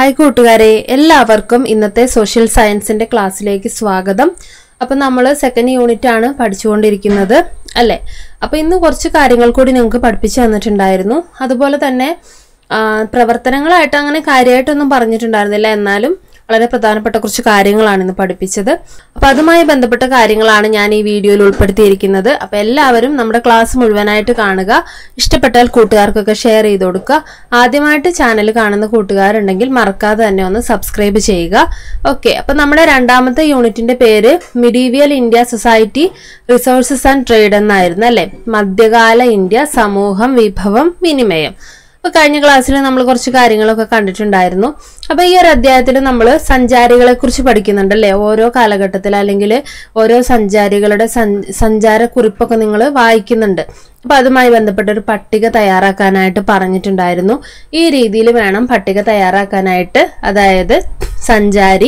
Hi കൂട്ടുകാരെ എല്ലാവർക്കും ഇന്നത്തെ സോഷ്യൽ സയൻസിന്റെ ക്ലാസ്സിലേക്ക് സ്വാഗതം അപ്പം നമ്മൾ സെക്കൻഡ് യൂണിറ്റ് ആണ് പഠിച്ചുകൊണ്ടിരിക്കുന്നത് അല്ലേ അപ്പം ഇന്ന് കുറച്ച് കാര്യങ്ങൾ കൂടി നിങ്ങൾക്ക് പഠിപ്പിച്ചു തന്നിട്ടുണ്ടായിരുന്നു അതുപോലെ തന്നെ ആ, പ്രവർത്തനങ്ങളായിട്ട് അങ്ങനെ കാര്യമായിട്ടൊന്നും പറഞ്ഞിട്ടുണ്ടായിരുന്നില്ല എന്നാലും വളരെ പ്രധാനപ്പെട്ട കുറച്ച് കാര്യങ്ങളാണ് ഇന്ന് പഠിപ്പിച്ചത് അപ്പൊ അതുമായി ബന്ധപ്പെട്ട കാര്യങ്ങളാണ് ഞാൻ ഈ വീഡിയോയിൽ ഉൾപ്പെടുത്തിയിരിക്കുന്നത് അപ്പൊ എല്ലാവരും നമ്മുടെ ക്ലാസ് മുഴുവനായിട്ട് കാണുക ഇഷ്ടപ്പെട്ടാൽ കൂട്ടുകാർക്കൊക്കെ ഷെയർ ചെയ്ത് കൊടുക്കുക ആദ്യമായിട്ട് ചാനൽ കാണുന്ന കൂട്ടുകാരുണ്ടെങ്കിൽ മറക്കാതെ തന്നെ ഒന്ന് സബ്സ്ക്രൈബ് ചെയ്യുക ഓക്കെ അപ്പൊ നമ്മുടെ രണ്ടാമത്തെ യൂണിറ്റിന്റെ പേര് medieval India society resources and trade എന്നായിരുന്നു അല്ലെ മധ്യകാല ഇന്ത്യ സമൂഹം വിഭവം വിനിമയം അപ്പൊ കഴിഞ്ഞ ക്ലാസ്സിൽ നമ്മൾ കുറച്ച് കാര്യങ്ങളൊക്കെ കണ്ടിട്ടുണ്ടായിരുന്നു അപ്പൊ ഈ ഒരു അധ്യായത്തിൽ നമ്മൾ സഞ്ചാരികളെ കുറിച്ച് പഠിക്കുന്നുണ്ട് അല്ലേ ഓരോ കാലഘട്ടത്തിൽ അല്ലെങ്കിൽ ഓരോ സഞ്ചാരികളുടെ സഞ്ച- സഞ്ചാര കുറിപ്പൊക്കെ നിങ്ങൾ വായിക്കുന്നുണ്ട് അപ്പൊ അതുമായി ബന്ധപ്പെട്ട ഒരു പട്ടിക തയ്യാറാക്കാനായിട്ട് പറഞ്ഞിട്ടുണ്ടായിരുന്നു ഈ രീതിയിൽ വേണം പട്ടിക തയ്യാറാക്കാനായിട്ട് അതായത് സഞ്ചാരി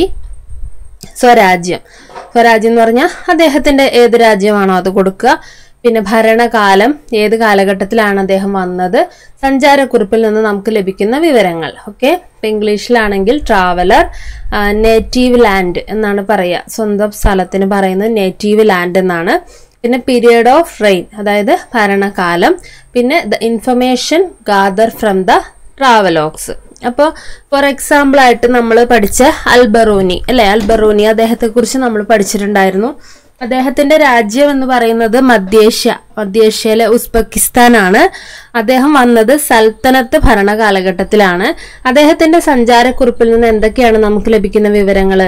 സ്വരാജ്യം സ്വരാജ്യം എന്ന് പറഞ്ഞാൽ അദ്ദേഹത്തിന്റെ ഏത് രാജ്യമാണോ അത് കൊടുക്കുക പിന്നെ ഭരണകാലം ഏത് കാലഘട്ടത്തിലാണ് അദ്ദേഹം വന്നത് സഞ്ചാരക്കുറിപ്പിൽ നിന്ന് നമുക്ക് ലഭിക്കുന്ന വിവരങ്ങൾ ഓക്കെ ഇപ്പൊ ഇംഗ്ലീഷിലാണെങ്കിൽ ട്രാവലർ നേറ്റീവ് ലാൻഡ് എന്നാണ് പറയുക സ്വന്തം സ്ഥലത്തിന് പറയുന്നത് നേറ്റീവ് ലാൻഡ് എന്നാണ് പിന്നെ പീരിയഡ് ഓഫ് റെയിൻ അതായത് ഭരണകാലം പിന്നെ the information gather from the travelogues അപ്പോൾ ഫോർ എക്സാമ്പിൾ ആയിട്ട് നമ്മൾ പഠിച്ച അൽബറൂനി അല്ലെ അൽബറൂനി അദ്ദേഹത്തെ കുറിച്ച് നമ്മൾ പഠിച്ചിട്ടുണ്ടായിരുന്നു അദ്ദേഹത്തിന്റെ രാജ്യം എന്ന് പറയുന്നത് മധ്യേഷ്യ മധ്യേഷ്യയിലെ ഉസ്ബെക്കിസ്ഥാനാണ് അദ്ദേഹം വന്നത് സൽത്തനത്ത് ഭരണ കാലഘട്ടത്തിലാണ് അദ്ദേഹത്തിന്റെ സഞ്ചാരക്കുറിപ്പിൽ നിന്ന് എന്തൊക്കെയാണ് നമുക്ക് ലഭിക്കുന്ന വിവരങ്ങള്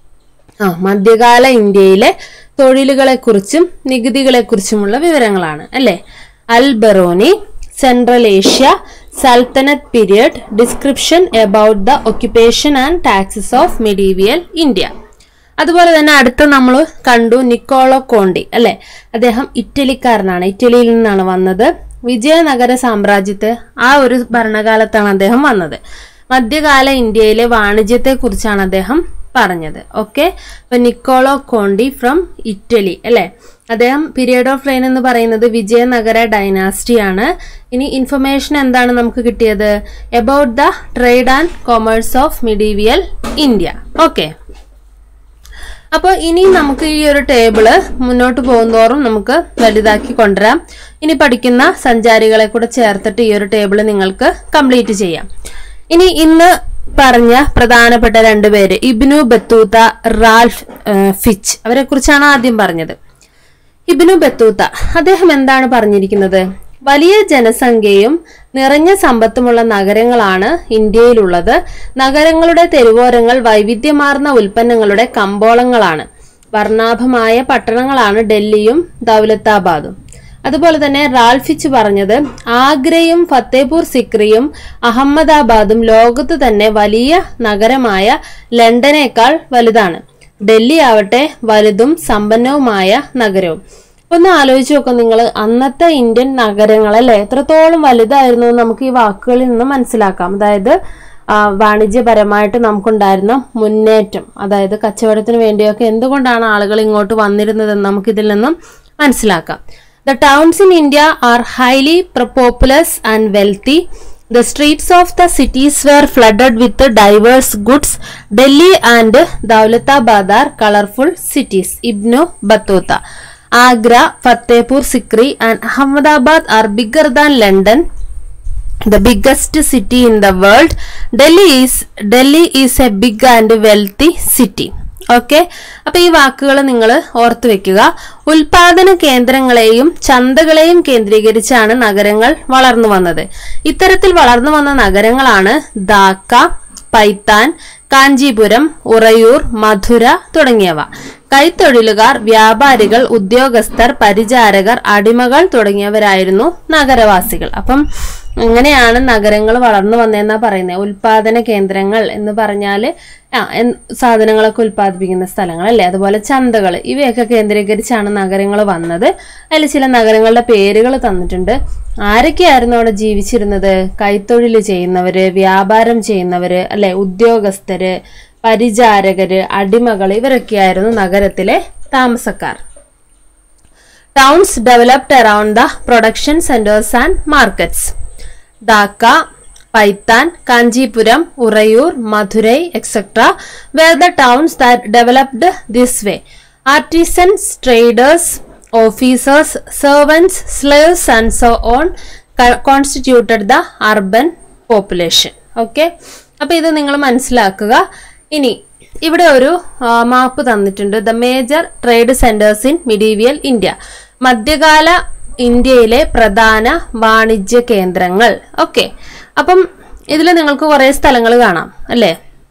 ആ മധ്യകാല ഇന്ത്യയിലെ തൊഴിലുകളെക്കുറിച്ചും നികുതികളെക്കുറിച്ചുമുള്ള വിവരങ്ങളാണ് അല്ലെ Al Barani central Asia sultanate period description about the occupation and taxes of medieval India അതുപോലെ തന്നെ അടുത്ത നമ്മൾ കണ്ടു നിക്കോളോ കോണ്ടി അല്ലെ അദ്ദേഹം ഇറ്റലിക്കാരനാണ് ഇറ്റലിയിൽ നിന്നാണ് വന്നത് വിജയനഗര സാമ്രാജ്യത്തെ ആ ഒരു ഭരണകാലത്താണ് അദ്ദേഹം വന്നത് മധ്യകാല ഇന്ത്യയിലെ വാണിജ്യത്തെ കുറിച്ചാണ് അദ്ദേഹം പറഞ്ഞത് ഓക്കെ അപ്പൊ നിക്കോളോ കോണ്ടി ഫ്രം ഇറ്റലി അല്ലെ അദ്ദേഹം പീരിയഡ് ഓഫ് റെയിൻ എന്ന് പറയുന്നത് വിജയനഗര ഡൈനാസ്റ്റി ആണ് ഇനി ഇൻഫർമേഷൻ എന്താണ് നമുക്ക് കിട്ടിയത് about the trade and commerce of medieval India okay അപ്പോൾ ഇനി നമുക്ക് ഈ ഒരു ടേബിള് മുന്നോട്ട് പോകുന്തോറും നമുക്ക് വലുതാക്കി കൊണ്ടുവരാം ഇനി പഠിക്കുന്ന സഞ്ചാരികളെ കൂടെ ചേർത്തിട്ട് ഈ ഒരു ടേബിള് നിങ്ങൾക്ക് കംപ്ലീറ്റ് ചെയ്യാം ഇനി ഇന്ന് പറഞ്ഞ പ്രധാനപ്പെട്ട രണ്ടുപേര് Ibn Battuta Ralph uh, Fitch അവരെ കുറിച്ചാണ് ആദ്യം പറഞ്ഞത് ഇബ്നു ബത്തൂത്ത അദ്ദേഹം എന്താണ് പറഞ്ഞിരിക്കുന്നത് വലിയ ജനസംഖ്യയും നിറഞ്ഞ സമ്പത്തുമുള്ള നഗരങ്ങളാണ് ഇന്ത്യയിലുള്ളത് നഗരങ്ങളുടെ തെരുവോരങ്ങൾ വൈവിധ്യമാർന്ന ഉൽപ്പന്നങ്ങളുടെ കമ്പോളങ്ങളാണ് വർണ്ണാഭമായ പട്ടണങ്ങളാണ് ഡൽഹിയും ദൗലത്താബാദും അതുപോലെ തന്നെ റാൽഫിച്ച് പറഞ്ഞത് ആഗ്രയും ഫത്തേപൂർ സിക്രിയും അഹമ്മദാബാദും ലോകത്ത് തന്നെ വലിയ നഗരമായ ലണ്ടനേക്കാൾ വലുതാണ് ഡൽഹി ആവട്ടെ വലുതും സമ്പന്നവുമായ നഗരവും ഒന്ന് ആലോചിച്ച് നോക്കാം നിങ്ങൾ അന്നത്തെ ഇന്ത്യൻ നഗരങ്ങൾ അല്ലെ എത്രത്തോളം വലുതായിരുന്നു എന്ന് നമുക്ക് ഈ വാക്കുകളിൽ നിന്ന് മനസ്സിലാക്കാം അതായത് ആ, വാണിജ്യപരമായിട്ട് നമുക്കുണ്ടായിരുന്ന മുന്നേറ്റം അതായത് കച്ചവടത്തിന് വേണ്ടിയൊക്കെ എന്തുകൊണ്ടാണ് ആളുകൾ ഇങ്ങോട്ട് വന്നിരുന്നതെന്ന് നമുക്ക് ഇതിൽ നിന്നും മനസ്സിലാക്കാം the towns in India are highly populous and wealthy The streets of the cities were flooded with diverse goods. Delhi and Daulatabad are colorful cities. Ibnu Battuta. Agra, Fatehpur Sikri and Ahmedabad are bigger than London. The biggest city in the world. Delhi is Delhi is a big and wealthy city. Okay അപ്പൊ ഈ വാക്കുകൾ നിങ്ങൾ ഓർത്തു വെക്കുക ഉൽപാദന കേന്ദ്രങ്ങളെയും ചന്തകളെയും കേന്ദ്രീകരിച്ചാണ് നഗരങ്ങൾ വളർന്നു വന്നത് ഇത്തരത്തിൽ വളർന്നു വന്ന നഗരങ്ങളാണ് ധാക്ക പൈത്താൻ കാഞ്ചീപുരം ഉറയൂർ മധുര തുടങ്ങിയവ കൈത്തൊഴിലുകാർ വ്യാപാരികൾ ഉദ്യോഗസ്ഥർ പരിചാരകർ അടിമകൾ തുടങ്ങിയവരായിരുന്നു നഗരവാസികൾ അപ്പം ഇങ്ങനെയാണ് നഗരങ്ങൾ വളർന്നു വന്നതെന്നാ പറയുന്നത് ഉൽപാദന കേന്ദ്രങ്ങൾ എന്ന് പറഞ്ഞാല് ആ എൻ- സാധനങ്ങളൊക്കെ ഉൽപ്പാദിപ്പിക്കുന്ന സ്ഥലങ്ങൾ അല്ലേ അതുപോലെ ചന്തകൾ ഇവയൊക്കെ കേന്ദ്രീകരിച്ചാണ് നഗരങ്ങൾ വന്നത് അതിൽ ചില നഗരങ്ങളുടെ പേരുകൾ തന്നിട്ടുണ്ട് ആരൊക്കെയായിരുന്നു അവിടെ ജീവിച്ചിരുന്നത് കൈത്തൊഴിൽ ചെയ്യുന്നവര് വ്യാപാരം ചെയ്യുന്നവര് അല്ലെ ഉദ്യോഗസ്ഥര് പരിചാരകര് അടിമകൾ ഇവരൊക്കെയായിരുന്നു നഗരത്തിലെ താമസക്കാർ towns developed around the production centres and markets Dhaka Paithan Kanchipuram Uraiyur Madurai etcetera where the towns that developed this way artisans traders officers servants slaves and so on constituted the urban population okay അപ്പൊ ഇത് നിങ്ങൾ മനസ്സിലാക്കുക ഇനി ഇവിടെ ഒരു മാപ്പ് തന്നിട്ടുണ്ട് the major trade centres in medieval India മധ്യകാല ഇന്ത്യയിലെ പ്രധാന വാണിജ്യ കേന്ദ്രങ്ങൾ ഓക്കെ അപ്പം ഇതിൽ നിങ്ങൾക്ക് കുറേ സ്ഥലങ്ങൾ കാണാം അല്ലേ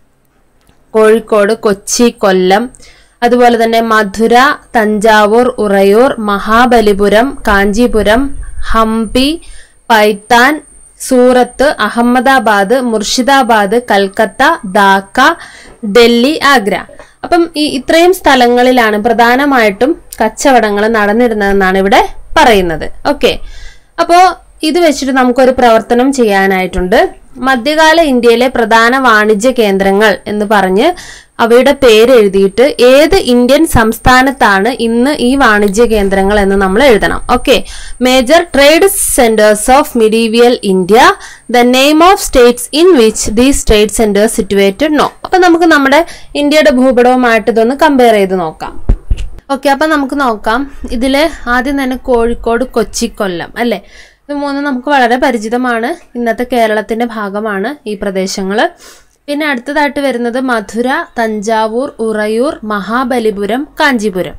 കോഴിക്കോട് കൊച്ചി കൊല്ലം അതുപോലെ തന്നെ മധുര തഞ്ചാവൂർ ഉറയൂർ മഹാബലിപുരം കാഞ്ചീപുരം ഹംപി പൈത്താൻ സൂറത്ത് അഹമ്മദാബാദ് മുർഷിദാബാദ് കൽക്കത്ത ധാക്ക ഡൽഹി ആഗ്ര അപ്പം ഈ ഇത്രയും സ്ഥലങ്ങളിലാണ് പ്രധാനമായിട്ടും കച്ചവടങ്ങൾ നടന്നിരുന്നതെന്നാണ് ഇവിടെ പറയുന്നത് ഓക്കെ അപ്പോ ഇത് വെച്ചിട്ട് നമുക്കൊരു പ്രവർത്തനം ചെയ്യാനായിട്ടുണ്ട് മധ്യകാല ഇന്ത്യയിലെ പ്രധാന വാണിജ്യ കേന്ദ്രങ്ങൾ എന്ന് പറഞ്ഞ് അവയുടെ പേര് എഴുതിയിട്ട് ഏത് ഇന്ത്യൻ സംസ്ഥാനത്താണ് ഇന്ന് ഈ വാണിജ്യ കേന്ദ്രങ്ങൾ എന്ന് നമ്മൾ എഴുതണം okay major trade centres of medieval India the name of states in which these trade centres situated no അപ്പൊ നമുക്ക് നമ്മുടെ ഇന്ത്യയുടെ ഭൂപടവുമായിട്ട് ഇതൊന്ന് കമ്പയർ ചെയ്ത് നോക്കാം ഓക്കെ അപ്പൊ നമുക്ക് നോക്കാം ഇതില് ആദ്യം തന്നെ കോഴിക്കോട് കൊച്ചി കൊല്ലം അല്ലെ ഇത് മൂന്നും നമുക്ക് വളരെ പരിചിതമാണ് ഇന്നത്തെ കേരളത്തിന്റെ ഭാഗമാണ് ഈ പ്രദേശങ്ങൾ പിന്നെ അടുത്തതായിട്ട് വരുന്നത് മധുര തഞ്ചാവൂർ ഉറയൂർ മഹാബലിപുരം കാഞ്ചീപുരം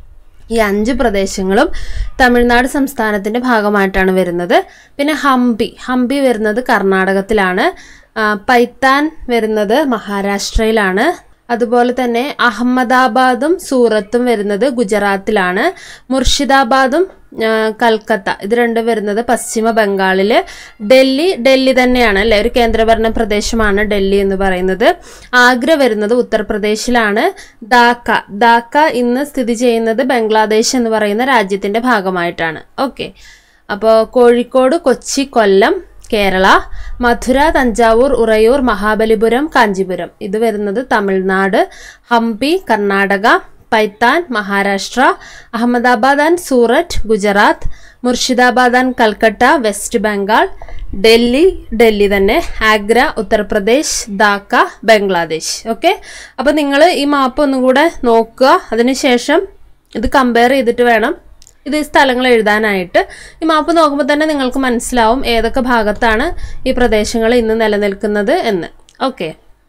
ഈ അഞ്ച് പ്രദേശങ്ങളും തമിഴ്നാട് സംസ്ഥാനത്തിന്റെ ഭാഗമായിട്ടാണ് വരുന്നത് പിന്നെ ഹംപി ഹംപി വരുന്നത് കർണാടകത്തിലാണ് ആ, പൈത്താൻ വരുന്നത് മഹാരാഷ്ട്രയിലാണ് അതുപോലെ തന്നെ അഹമ്മദാബാദും സൂറത്തും വരുന്നത് ഗുജറാത്തിലാണ് മുർഷിദാബാദും ആ, കൽക്കത്ത ഇത് രണ്ടും വരുന്നത് പശ്ചിമ ബംഗാളില് ഡൽഹി ഡൽഹി തന്നെയാണ് അല്ലെ ഒരു കേന്ദ്രഭരണ പ്രദേശമാണ് ഡൽഹി എന്ന് പറയുന്നത് ആഗ്ര വരുന്നത് ഉത്തർപ്രദേശിലാണ് ധാക്ക ധാക്ക ഇന്ന് സ്ഥിതി ചെയ്യുന്നത് ബംഗ്ലാദേശ് എന്ന് പറയുന്ന രാജ്യത്തിന്റെ ഭാഗമായിട്ടാണ് ഓക്കെ അപ്പോൾ കോഴിക്കോട് കൊച്ചി കൊല്ലം കേരള മധുര തഞ്ചാവൂർ ഉറയൂർ മഹാബലിപുരം കാഞ്ചീപുരം ഇത് വരുന്നത് തമിഴ്നാട് ഹംപി കർണാടക പൈത്താൻ മഹാരാഷ്ട്ര അഹമ്മദാബാദ് ആൻഡ് സൂററ്റ് ഗുജറാത്ത് മുർഷിദാബാദ് ആൻഡ് കൽക്കട്ട വെസ്റ്റ് ബംഗാൾ ഡൽഹി ഡൽഹി തന്നെ ആഗ്ര ഉത്തർപ്രദേശ് ധാക്ക ബംഗ്ലാദേശ് ഓക്കെ അപ്പോൾ നിങ്ങൾ ഈ മാപ്പ് ഒന്നും കൂടെ നോക്കുക അതിനുശേഷം ഇത് കമ്പയർ ചെയ്തിട്ട് വേണം ഇത് ഈ സ്ഥലങ്ങൾ എഴുതാനായിട്ട് ഈ മാപ്പ് നോക്കുമ്പോൾ തന്നെ നിങ്ങൾക്ക് മനസ്സിലാവും ഏതൊക്കെ ഭാഗത്താണ് ഈ പ്രദേശങ്ങൾ ഇന്ന് നിലനിൽക്കുന്നത് എന്ന് ഓക്കെ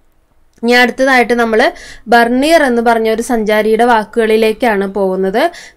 ഇനി അടുത്തതായിട്ട് നമ്മൾ ബർണിയർ എന്ന് പറഞ്ഞ ഒരു സഞ്ചാരിയുടെ വാക്കുകളിലേക്കാണ് പോകുന്നത്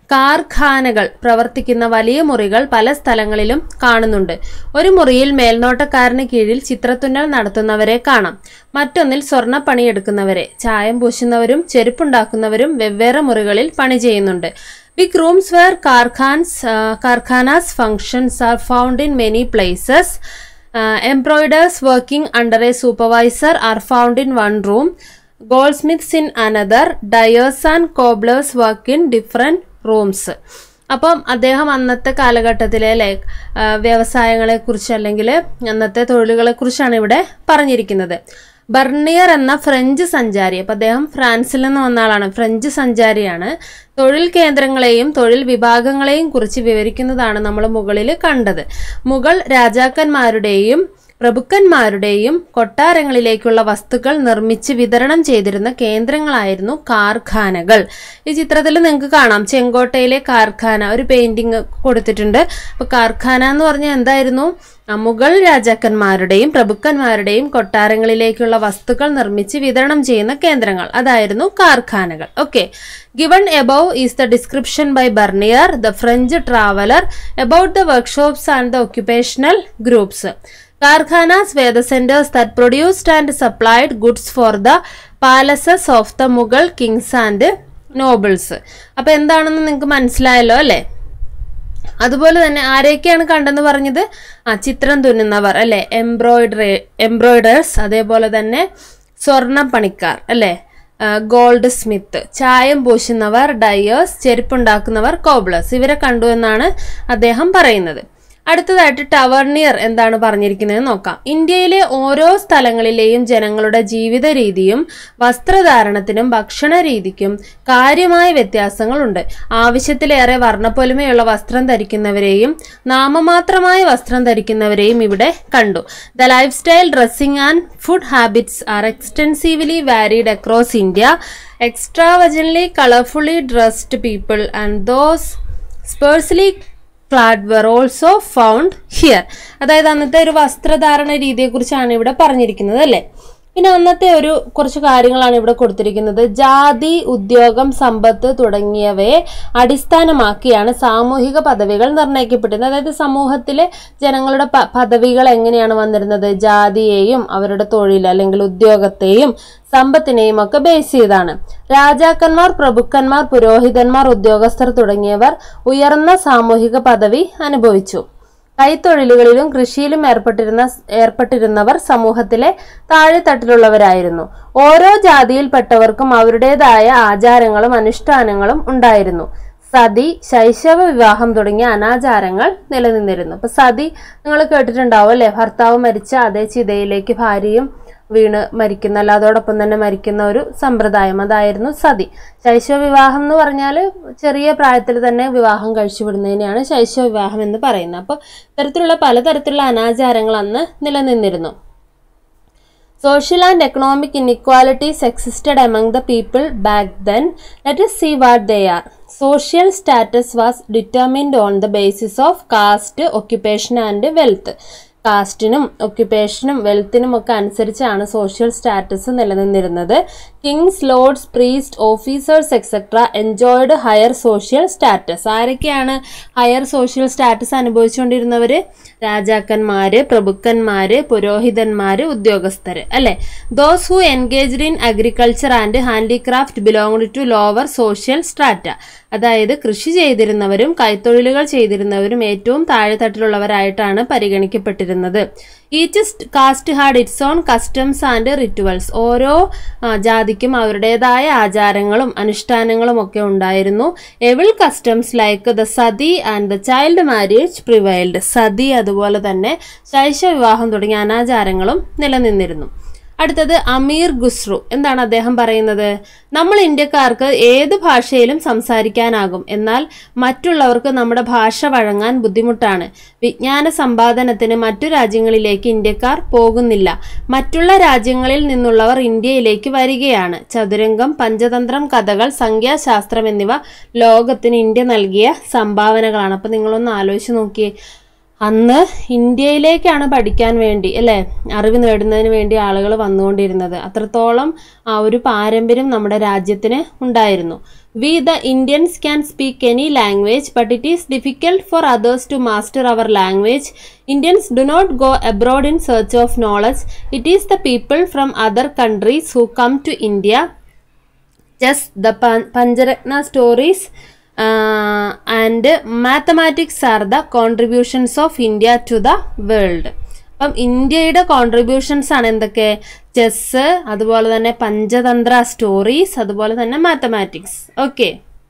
കാർഖാനകൾ പ്രവർത്തിക്കുന്ന വലിയ മുറികൾ പല സ്ഥലങ്ങളിലും കാണുന്നുണ്ട് ഒരു മുറിയിൽ മേൽനോട്ടക്കാരന് കീഴിൽ ചിത്രത്തുന്നൽ നടത്തുന്നവരെ കാണാം മറ്റൊന്നിൽ സ്വർണ്ണ പണിയെടുക്കുന്നവരെ ചായം പൂശുന്നവരും ചെരുപ്പുണ്ടാക്കുന്നവരും വെവ്വേറെ മുറികളിൽ പണി ചെയ്യുന്നുണ്ട് big rooms where karkhans karkhanas functions are found in many places embroiderers working under a supervisor are found in one room goldsmiths in another dyers and cobblers work in different rooms അപ്പം അദ്ദേഹം അന്നത്തെ കാലഘട്ടത്തിലെ അല്ലെ വ്യവസായങ്ങളെ കുറിച്ച് അല്ലെങ്കിൽ അന്നത്തെ തൊഴിലുകളെ കുറിച്ചാണ് ഇവിടെ പറഞ്ഞിരിക്കുന്നത് ബർണിയർ എന്ന ഫ്രഞ്ച് സഞ്ചാരി അപ്പം അദ്ദേഹം ഫ്രാൻസിൽ നിന്ന് വന്ന ആളാണ് ഫ്രഞ്ച് സഞ്ചാരിയാണ് തൊഴിൽ കേന്ദ്രങ്ങളെയും തൊഴിൽ വിഭാഗങ്ങളെയും കുറിച്ച് വിവരിക്കുന്നതാണ് നമ്മൾ മുകളിൽ കണ്ടത് മുഗൾ രാജാക്കന്മാരുടെയും പ്രഭുക്കന്മാരുടെയും കൊട്ടാരങ്ങളിലേക്കുള്ള വസ്തുക്കൾ നിർമ്മിച്ച് വിതരണം ചെയ്തിരുന്ന കേന്ദ്രങ്ങളായിരുന്നു കാർഖാനകൾ ഈ ചിത്രത്തിൽ നിങ്ങൾക്ക് കാണാം ചെങ്കോട്ടയിലെ കാർഖാന ഒരു പെയിന്റിങ് കൊടുത്തിട്ടുണ്ട് അപ്പൊ കാർഖാന എന്ന് പറഞ്ഞാൽ എന്തായിരുന്നു ആ, മുഗൾ രാജാക്കന്മാരുടെയും പ്രഭുക്കന്മാരുടെയും കൊട്ടാരങ്ങളിലേക്കുള്ള വസ്തുക്കൾ നിർമ്മിച്ച് വിതരണം ചെയ്യുന്ന കേന്ദ്രങ്ങൾ അതായിരുന്നു കാർഖാനകൾ okay given above is the description by Bernier the French traveller about the workshops and the occupational groups karkhanas were the centers that produced and supplied goods for the palaces of the Mughal kings and nobles അപ്പൊ എന്താണെന്ന് നിങ്ങൾക്ക് മനസ്സിലായല്ലോ അല്ലേ അതുപോലെ തന്നെ ആരെയൊക്കെയാണ് കണ്ടെന്ന് പറഞ്ഞത് ആ ചിത്രം തുന്നുന്നവർ അല്ലെ എംബ്രോയിഡറി എംബ്രോയിഡേഴ്സ് അതേപോലെ തന്നെ സ്വർണ്ണ പണിക്കാർ അല്ലെ ഗോൾഡ് സ്മിത്ത് ചായം പൂശുന്നവർ ഡയേഴ്സ് ചെരുപ്പുണ്ടാക്കുന്നവർ കോബ്ലേഴ്സ് ഇവരെ കണ്ടു എന്നാണ് അദ്ദേഹം പറയുന്നത് അടുത്തതായിട്ട് ടവർണിയർ എന്താണ് പറഞ്ഞിരിക്കുന്നത് നോക്കാം ഇന്ത്യയിലെ ഓരോ സ്ഥലങ്ങളിലെയും ജനങ്ങളുടെ ജീവിത രീതിയും വസ്ത്രധാരണത്തിനും ഭക്ഷണ രീതിക്കും കാര്യമായ വ്യത്യാസങ്ങളുണ്ട് ആവശ്യത്തിലേറെ വർണ്ണപ്പൊലിമയുള്ള വസ്ത്രം ധരിക്കുന്നവരെയും നാമമാത്രമായ വസ്ത്രം ധരിക്കുന്നവരെയും ഇവിടെ കണ്ടു the life style dressing and food habits are extensively varied across India extravagantly colourfully dressed people and those sparsely clad were also found here അതായത് അന്നത്തെ ഒരു വസ്ത്രധാരണ രീതിയെക്കുറിച്ചാണ് ഇവിടെ പറഞ്ഞിരിക്കുന്നത് അല്ലേ പിന്നെ അന്നത്തെ ഒരു കുറച്ച് കാര്യങ്ങളാണ് ഇവിടെ കൊടുത്തിരിക്കുന്നത് ജാതി ഉദ്യോഗം സമ്പത്ത് തുടങ്ങിയവയെ അടിസ്ഥാനമാക്കിയാണ് സാമൂഹിക പദവികൾ നിർണ്ണയിക്കപ്പെടുന്നത് അതായത് സമൂഹത്തിലെ ജനങ്ങളുടെ പ- പദവികൾ എങ്ങനെയാണ് വന്നിരുന്നത് ജാതിയെയും അവരുടെ തൊഴിൽ അല്ലെങ്കിൽ ഉദ്യോഗത്തെയും സമ്പത്തിനെയും ഒക്കെ ബേസ് ചെയ്താണ് രാജാക്കന്മാർ പ്രഭുക്കന്മാർ പുരോഹിതന്മാർ ഉദ്യോഗസ്ഥർ തുടങ്ങിയവർ ഉയർന്ന സാമൂഹിക പദവി അനുഭവിച്ചു കൈത്തൊഴിലുകളിലും കൃഷിയിലും ഏർപ്പെട്ടിരുന്ന ഏർപ്പെട്ടിരുന്നവർ സമൂഹത്തിലെ താഴെത്തട്ടിലുള്ളവരായിരുന്നു ഓരോ ജാതിയിൽപ്പെട്ടവർക്കും അവരുടേതായ ആചാരങ്ങളും അനുഷ്ഠാനങ്ങളും ഉണ്ടായിരുന്നു സതി ശൈശവ വിവാഹം തുടങ്ങിയ അനാചാരങ്ങൾ നിലനിന്നിരുന്നു അപ്പൊ സതി നിങ്ങൾ കേട്ടിട്ടുണ്ടാവും അല്ലെ ഭർത്താവ് മരിച്ച അതേ ചിതയിലേക്ക് ഭാര്യയും വീണ് മരിക്കുന്ന അല്ല അതോടൊപ്പം തന്നെ മരിക്കുന്ന ഒരു സമ്പ്രദായം അതായിരുന്നു സതി ശൈശവ വിവാഹം എന്ന് പറഞ്ഞാൽ ചെറിയ പ്രായത്തിൽ തന്നെ വിവാഹം കഴിച്ചുവിടുന്നതിനെയാണ് ശൈശവ വിവാഹം എന്ന് പറയുന്നത് അപ്പോൾ ഇത്തരത്തിലുള്ള പലതരത്തിലുള്ള അനാചാരങ്ങൾ അന്ന് നിലനിന്നിരുന്നു Social and economic inequalities existed among the people back then. Let us see what they are. Social status was determined on the basis of caste, occupation and wealth. കാസ്റ്റിനും ഒക്യുപ്പേഷനും വെൽത്തിനും ഒക്കെ അനുസരിച്ചാണ് സോഷ്യൽ സ്റ്റാറ്റസ് നിലനിന്നിരുന്നത് kings lords priest officers etcetera enjoyed higher social status ആരൊക്കെയാണ് higher social status അനുഭവിച്ചുകൊണ്ടിരുന്നവര് രാജാക്കന്മാര് പ്രഭുക്കന്മാര് പുരോഹിതന്മാര് ഉദ്യോഗസ്ഥര് അല്ലെ those who engaged in agriculture and handicraft belonged to lower social strata അതായത് കൃഷി ചെയ്തിരുന്നവരും കൈത്തൊഴിലുകൾ ചെയ്തിരുന്നവരും ഏറ്റവും താഴെത്തട്ടിലുള്ളവരായിട്ടാണ് പരിഗണിക്കപ്പെട്ടിരുന്നത് each caste had its own customs and rituals ഓരോ ആ, ജാതിക്കും അവരുടേതായ ആചാരങ്ങളും അനുഷ്ഠാനങ്ങളും ഒക്കെ ഉണ്ടായിരുന്നു evil customs like the sati and the child marriage prevailed sati അതുപോലെ തന്നെ ശൈശവ വിവാഹം തുടങ്ങിയ അനാചാരങ്ങളും നിലനിന്നിരുന്നു അടുത്തത് അമീർ ഖുസ്രു എന്താണ് അദ്ദേഹം പറയുന്നത് നമ്മൾ ഇന്ത്യക്കാർക്ക് ഏത് ഭാഷയിലും സംസാരിക്കാനാകും എന്നാൽ മറ്റുള്ളവർക്ക് നമ്മുടെ ഭാഷ വഴങ്ങാൻ ബുദ്ധിമുട്ടാണ് വിജ്ഞാന സമ്പാദനത്തിന് മറ്റു രാജ്യങ്ങളിലേക്ക് ഇന്ത്യക്കാർ പോകുന്നില്ല മറ്റുള്ള രാജ്യങ്ങളിൽ നിന്നുള്ളവർ ഇന്ത്യയിലേക്ക് വരികയാണ് ചതുരംഗം പഞ്ചതന്ത്രം കഥകൾ സംഖ്യാശാസ്ത്രം എന്നിവ ലോകത്തിന് ഇന്ത്യ നൽകിയ സംഭാവനകളാണ് അപ്പൊ നിങ്ങളൊന്ന് ആലോചിച്ച് നോക്കിയേ അന്ന് ഇന്ത്യയിലേക്കാണ് പഠിക്കാൻ വേണ്ടി അല്ലേ അറിവ് നേടുന്നതിന് വേണ്ടി ആളുകൾ വന്നുകൊണ്ടിരുന്നത് അത്രത്തോളം ആ ഒരു പാരമ്പര്യം നമ്മുടെ രാജ്യത്തിന് ഉണ്ടായിരുന്നു we the Indians can speak any language but it is difficult for others to master our language Indians do not go abroad in search of knowledge it is the people from other countries who come to India just the pan- Pancharatna stories uh, and mathematics are the contributions of India to the world. അപ്പം ഇന്ത്യയുടെ contributions ആണ് എന്തൊക്കെ chess അതുപോലെ തന്നെ Panchatantra stories അതുപോലെ തന്നെ mathematics okay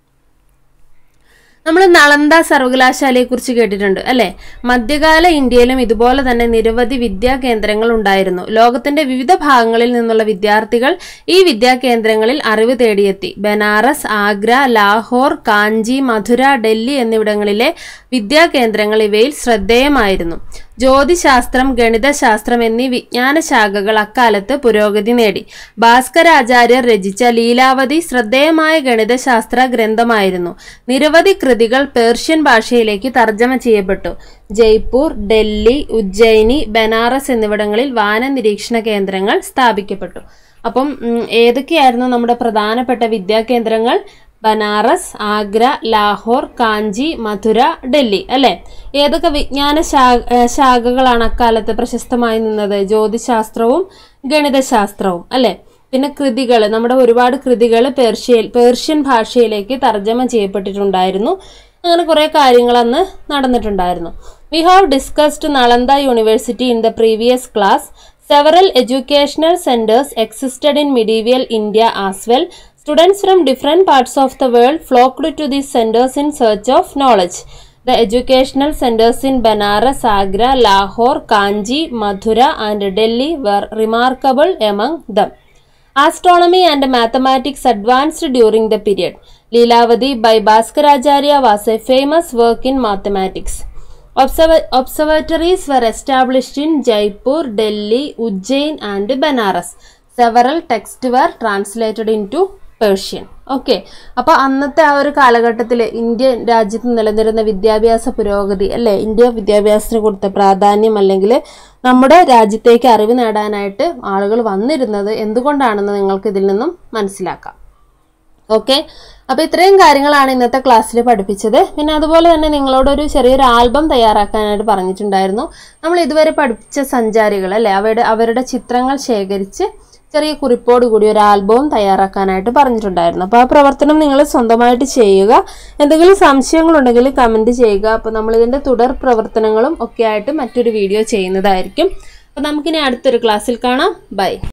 നമ്മൾ നളന്ദ സർവകലാശാലയെ കുറിച്ച് കേട്ടിട്ടുണ്ട് അല്ലെ മധ്യകാല ഇന്ത്യയിലും ഇതുപോലെ തന്നെ നിരവധി വിദ്യാ കേന്ദ്രങ്ങൾ ഉണ്ടായിരുന്നു ലോകത്തിന്റെ വിവിധ ഭാഗങ്ങളിൽ നിന്നുള്ള വിദ്യാർത്ഥികൾ ഈ വിദ്യാ കേന്ദ്രങ്ങളിൽ അറിവ് തേടിയെത്തി ബനാറസ് ആഗ്ര ലാഹോർ കാഞ്ചി മധുര ഡൽഹി എന്നിവിടങ്ങളിലെ വിദ്യാ കേന്ദ്രങ്ങൾ ഇവയിൽ ശ്രദ്ധേയമായിരുന്നു ജ്യോതിശാസ്ത്രം ഗണിതശാസ്ത്രം എന്നീ വിജ്ഞാന ശാഖകൾ അക്കാലത്ത് പുരോഗതി നേടി ഭാസ്കരാചാര്യർ രചിച്ച ലീലാവതി ശ്രദ്ധേയമായ ഗണിതശാസ്ത്ര ഗ്രന്ഥമായിരുന്നു നിരവധി കൃതികൾ പേർഷ്യൻ ഭാഷയിലേക്ക് തർജ്ജമ ചെയ്യപ്പെട്ടു ജയ്പൂർ ഡൽഹി ഉജ്ജയിനി ബനാറസ് എന്നിവിടങ്ങളിൽ വാന നിരീക്ഷണ കേന്ദ്രങ്ങൾ സ്ഥാപിക്കപ്പെട്ടു അപ്പം ഉം, ഏതൊക്കെയായിരുന്നു നമ്മുടെ പ്രധാനപ്പെട്ട വിദ്യാകേന്ദ്രങ്ങൾ ബനാറസ് ആഗ്ര ലാഹോർ കാഞ്ചി മധുര ഡൽഹി അല്ലെ ഏതൊക്കെ വിജ്ഞാന ശാ- ഏഹ് ശാഖകളാണ് അക്കാലത്ത് പ്രശസ്തമായി നിന്നത് ജ്യോതിശാസ്ത്രവും ഗണിതശാസ്ത്രവും അല്ലെ പിന്നെ കൃതികൾ നമ്മുടെ ഒരുപാട് കൃതികൾ പേർഷ്യയിൽ പേർഷ്യൻ ഭാഷയിലേക്ക് തർജ്ജമ ചെയ്യപ്പെട്ടിട്ടുണ്ടായിരുന്നു അങ്ങനെ കുറെ കാര്യങ്ങൾ അന്ന് നടന്നിട്ടുണ്ടായിരുന്നു we have discussed Nalanda university in the previous class several educational centres existed in medieval India as well students from different parts of the world flocked to these centres in search of knowledge the educational centres in Banaras Agra Lahore Kanchi Madurai and Delhi were remarkable among them Astronomy and mathematics advanced during the period. Leelavadi by Bhaskaracharya was a famous work in mathematics. Observa- observatories were established in Jaipur, Delhi, Ujjain, and Banaras. Several texts were translated into Persian okay അപ്പൊ അന്നത്തെ ആ ഒരു കാലഘട്ടത്തിൽ India രാജ്യത്ത് നിലനിരുന്ന വിദ്യാഭ്യാസ പുരോഗതി അല്ലെ India വിദ്യാഭ്യാസത്തിന് കൊടുത്ത പ്രാധാന്യം അല്ലെങ്കിൽ നമ്മുടെ രാജ്യത്തേക്ക് അറിവ് നേടാനായിട്ട് ആളുകൾ വന്നിരുന്നത് എന്തുകൊണ്ടാണെന്ന് നിങ്ങൾക്ക് ഇതിൽ നിന്നും മനസ്സിലാക്കാം ഓക്കെ അപ്പൊ ഇത്രയും കാര്യങ്ങളാണ് ഇന്നത്തെ ക്ലാസ്സിൽ പഠിപ്പിച്ചത് പിന്നെ അതുപോലെ തന്നെ നിങ്ങളോട് ഒരു ചെറിയൊരു ആൽബം തയ്യാറാക്കാനായിട്ട് പറഞ്ഞിട്ടുണ്ടായിരുന്നു നമ്മൾ ഇതുവരെ പഠിപ്പിച്ച സഞ്ചാരികൾ അല്ലെ അവരുടെ അവരുടെ ചിത്രങ്ങൾ ശേഖരിച്ച് ചെറിയ കുറിപ്പോട് കൂടി ഒരു ആൽബവും തയ്യാറാക്കാനായിട്ട് പറഞ്ഞിട്ടുണ്ടായിരുന്നു അപ്പോൾ ആ പ്രവർത്തനം നിങ്ങൾ സ്വന്തമായിട്ട് ചെയ്യുക എന്തെങ്കിലും സംശയങ്ങളുണ്ടെങ്കിൽ കമൻറ്റ് ചെയ്യുക അപ്പോൾ നമ്മൾ ഇതിൻ്റെ തുടർ പ്രവർത്തനങ്ങളും ഒക്കെ ആയിട്ട് മറ്റൊരു വീഡിയോ ചെയ്യുന്നതായിരിക്കും അപ്പോൾ നമുക്കിനി അടുത്തൊരു ക്ലാസ്സിൽ കാണാം ബൈ